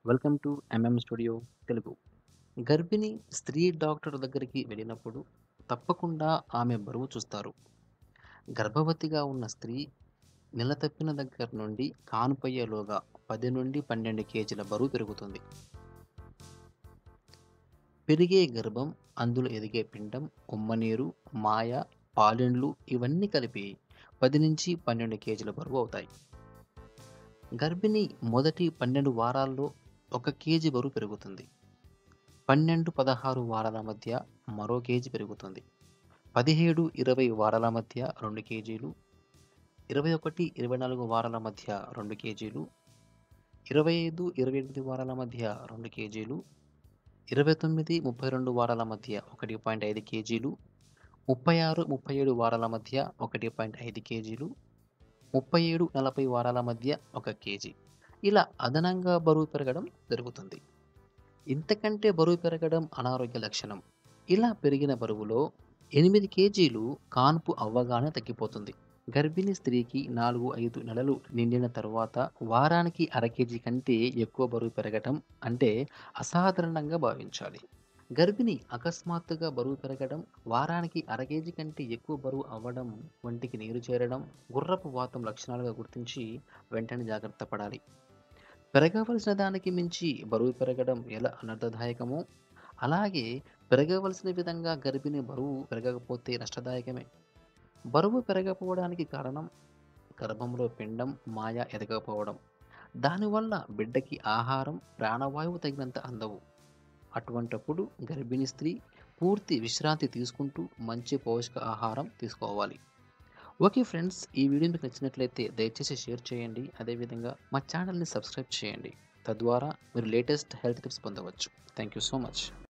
welcome to MM studio Telugu గర్భిణి స్త్రీ doctor దగ్గరికి వెళ్ళినప్పుడు తప్పకుండా ఆమె బరువు చూస్తారు గర్భవతిగా ఉన్న స్త్రీ నెల తప్పిన దగ్గర నుండి కానుపయ్యేలోగా పది నుండి పన్నెండు కేజీల బరువు పెరుగుతుంది పెరిగే గర్భం అందులో ఎదిగే పిండం ఉమ్మనీరు మాయ పాలెండ్లు ఇవన్నీ కలిపి పది నుంచి పన్నెండు కేజీల బరువు అవుతాయి గర్భిణి మొదటి పన్నెండు వారాల్లో ఒక కేజీ బరువు పెరుగుతుంది పన్నెండు పదహారు వారాల మధ్య మరో కేజీ పెరుగుతుంది పదిహేడు ఇరవై వారాల మధ్య రెండు కేజీలు ఇరవై ఒకటి ఇరవై నాలుగు వారాల మధ్య రెండు కేజీలు ఇరవై ఐదు ఇరవై ఎనిమిది వారాల మధ్య రెండు కేజీలు ఇరవై తొమ్మిది ముప్పై రెండు వారాల మధ్య ఒకటి పాయింట్ ఐదు కేజీలు ముప్పై ఆరు ముప్పై ఏడు వారాల మధ్య ఒకటి పాయింట్ ఐదు కేజీలు ముప్పై ఏడు నలభై వారాల మధ్య ఒక కేజీ ఇలా అదనంగా బరువు పెరగడం జరుగుతుంది ఇంతకంటే బరువు పెరగడం అనారోగ్య లక్షణం ఇలా పెరిగిన బరువులో ఎనిమిది కేజీలు కాన్పు అవ్వగానే తగ్గిపోతుంది గర్భిణీ స్త్రీకి నాలుగు ఐదు నెలలు నిండిన తర్వాత వారానికి అర కేజీ కంటే ఎక్కువ బరువు పెరగటం అంటే అసాధారణంగా భావించాలి గర్భిణి అకస్మాత్తుగా బరువు పెరగడం వారానికి అర కేజీ కంటే ఎక్కువ బరువు అవ్వడం వంటికి నీరు చేరడం గుర్రపు వాతం లక్షణాలుగా గుర్తించి వెంటనే జాగ్రత్త పడాలి పెరగవలసిన దానికి మించి బరువు పెరగడం ఎలా అనర్థదాయకమో అలాగే పెరగవలసిన విధంగా గర్భిణి బరువు పెరగకపోతే నష్టదాయకమే బరువు పెరగకపోవడానికి కారణం గర్భంలో పిండం మాయ ఎదగకపోవడం దానివల్ల బిడ్డకి ఆహారం ప్రాణవాయువు తగినంత అందవు అటువంటప్పుడు గర్భిణీ స్త్రీ పూర్తి విశ్రాంతి తీసుకుంటూ మంచి పోషక ఆహారం తీసుకోవాలి ఓకే ఫ్రెండ్స్ ఈ వీడియో మీకు నచ్చినట్లయితే దయచేసి షేర్ చేయండి అదేవిధంగా మా ఛానల్ని సబ్స్క్రైబ్ చేయండి తద్వారా మీరు లేటెస్ట్ హెల్త్ టిప్స్ పొందవచ్చు థ్యాంక్ యూ సో మచ్